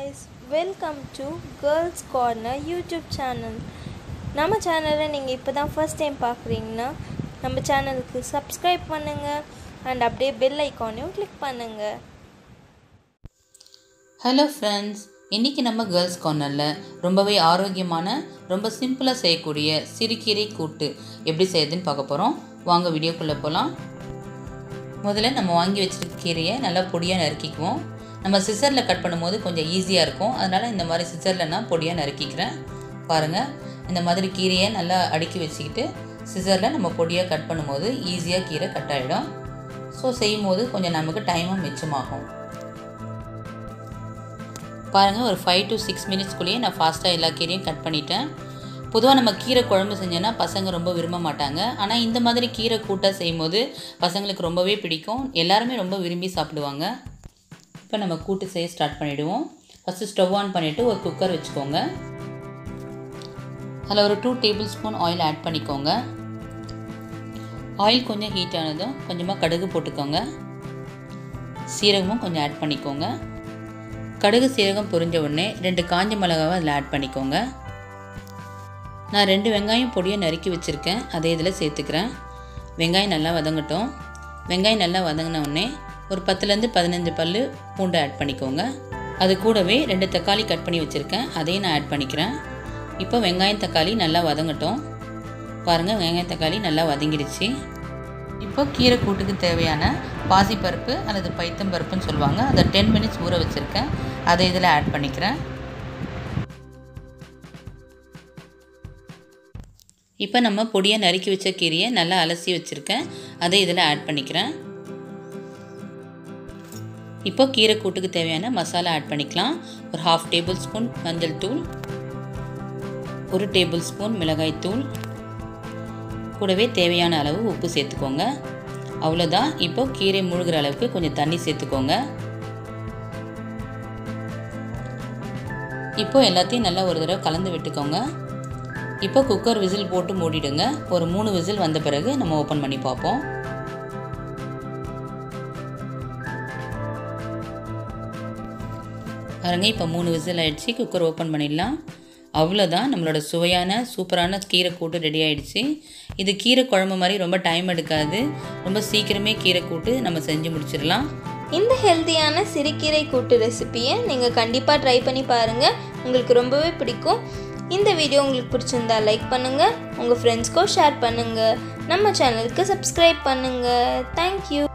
guys, welcome to Girls Corner YouTube channel நம்ம சேனலை நீங்கள் இப்போ தான் ஃபர்ஸ்ட் டைம் பார்க்குறீங்கன்னா நம்ம சேனலுக்கு சப்ஸ்கிரைப் பண்ணுங்கள் அண்ட் அப்படியே பெல் ஐக்கானையும் கிளிக் பண்ணுங்கள் ஹலோ ஃப்ரெண்ட்ஸ் இன்றைக்கி நம்ம கேர்ள்ஸ் கார்னரில் ரொம்பவே ஆரோக்கியமான ரொம்ப சிம்பிளாக செய்யக்கூடிய சிறுகீரை கூட்டு எப்படி செய்யுதுன்னு பார்க்க போகிறோம் வாங்க வீடியோக்குள்ளே போகலாம் முதல்ல நம்ம வாங்கி வச்சிருக்க கீரையை நல்லா பொடியாக நறுக்கிக்குவோம் நம்ம சிசரில் கட் பண்ணும்போது கொஞ்சம் ஈஸியாக இருக்கும் அதனால் இந்த மாதிரி சிசரில் நான் பொடியாக நறுக்கிக்கிறேன் பாருங்கள் இந்த மாதிரி கீரையை நல்லா அடுக்கி வச்சுக்கிட்டு சிசரில் நம்ம பொடியாக கட் பண்ணும்போது ஈஸியாக கீரை கட் ஆகிடும் ஸோ செய்யும்போது கொஞ்சம் நமக்கு டைமும் மிச்சமாகும் பாருங்கள் ஒரு ஃபைவ் டு சிக்ஸ் மினிட்ஸ்க்குள்ளேயே நான் ஃபாஸ்ட்டாக எல்லா கீரையும் கட் பண்ணிட்டேன் பொதுவாக நம்ம கீரை குழம்பு செஞ்சோன்னா பசங்க ரொம்ப விரும்ப மாட்டாங்க ஆனால் இந்த மாதிரி கீரை கூட்டாக செய்யும்போது பசங்களுக்கு ரொம்பவே பிடிக்கும் எல்லாருமே ரொம்ப விரும்பி சாப்பிடுவாங்க இப்போ நம்ம கூட்டு செய்ய ஸ்டார்ட் பண்ணிவிடுவோம் ஃபஸ்ட்டு ஸ்டவ் ஆன் பண்ணிவிட்டு ஒரு குக்கர் வச்சுக்கோங்க அதில் ஒரு two table spoon oil add பண்ணிக்கோங்க ஆயில் கொஞ்சம் ஹீட் ஆனதும் கொஞ்சமாக கடுகு போட்டுக்கோங்க சீரகமும் கொஞ்சம் ஆட் பண்ணிக்கோங்க கடுகு சீரகம் பொரிஞ்ச உடனே ரெண்டு காஞ்ச மிளகாவை அதில் ஆட் பண்ணிக்கோங்க நான் ரெண்டு வெங்காயம் பொடியை நறுக்கி வச்சுருக்கேன் அதை இதில் சேர்த்துக்கிறேன் வெங்காயம் நல்லா வதங்கட்டும் வெங்காயம் நல்லா வதங்கின உடனே ஒரு பத்துலேருந்து பதினஞ்சு பல் பூண்டு ஆட் பண்ணிக்கோங்க அது கூடவே ரெண்டு தக்காளி கட் பண்ணி வச்சுருக்கேன் அதையும் நான் ஆட் பண்ணிக்கிறேன் இப்போ வெங்காயம் தக்காளி நல்லா வதங்கட்டும் பாருங்கள் வெங்காயம் தக்காளி நல்லா வதங்கிடுச்சு இப்போ கீரை கூட்டுக்கு தேவையான பாசிப்பருப்பு அல்லது பைத்தம் பருப்புன்னு சொல்லுவாங்க அதை டென் மினிட்ஸ் ஊற வச்சுருக்கேன் அதை இதில் ஆட் பண்ணிக்கிறேன் இப்போ நம்ம பொடியை நறுக்கி வச்ச கீரையை நல்லா அலசி வச்சுருக்கேன் அதை இதில் ஆட் பண்ணிக்கிறேன் இப்போ கீரை கூட்டுக்கு தேவையான மசாலா ஆட் பண்ணிக்கலாம் ஒரு ஹாஃப் டேபிள் ஸ்பூன் மஞ்சள் தூள் ஒரு டேபிள் ஸ்பூன் மிளகாய் தூள் கூடவே தேவையான அளவு உப்பு சேர்த்துக்கோங்க அவ்வளோதான் இப்போ கீரை முழுகிற அளவுக்கு கொஞ்சம் தண்ணி சேர்த்துக்கோங்க இப்போ எல்லாத்தையும் நல்லா ஒரு தடவை கலந்து விட்டுக்கோங்க இப்போ குக்கர் விசில் போட்டு மூடிடுங்க ஒரு மூணு விசில் வந்த பிறகு நம்ம ஓப்பன் பண்ணி பார்ப்போம் பாருங்க இப்போ மூணு விசில் ஆயிடுச்சு குக்கர் ஓப்பன் பண்ணிடலாம் அவ்வளோதான் நம்மளோட சுவையான சூப்பரான கீரை கூட்டு ரெடி ஆயிடுச்சு இது கீரை குழம்பு மாதிரி ரொம்ப டைம் எடுக்காது ரொம்ப சீக்கிரமே கீரை கூட்டு நம்ம செஞ்சு முடிச்சிடலாம் இந்த ஹெல்த்தியான சிறுகீரை கூட்டு ரெசிபியை நீங்கள் கண்டிப்பாக ட்ரை பண்ணி பாருங்கள் உங்களுக்கு ரொம்பவே பிடிக்கும் இந்த வீடியோ உங்களுக்கு பிடிச்சிருந்தா லைக் பண்ணுங்கள் உங்கள் ஃப்ரெண்ட்ஸ்க்கோ ஷேர் பண்ணுங்கள் நம்ம சேனலுக்கு சப்ஸ்கிரைப் பண்ணுங்கள் தேங்க்யூ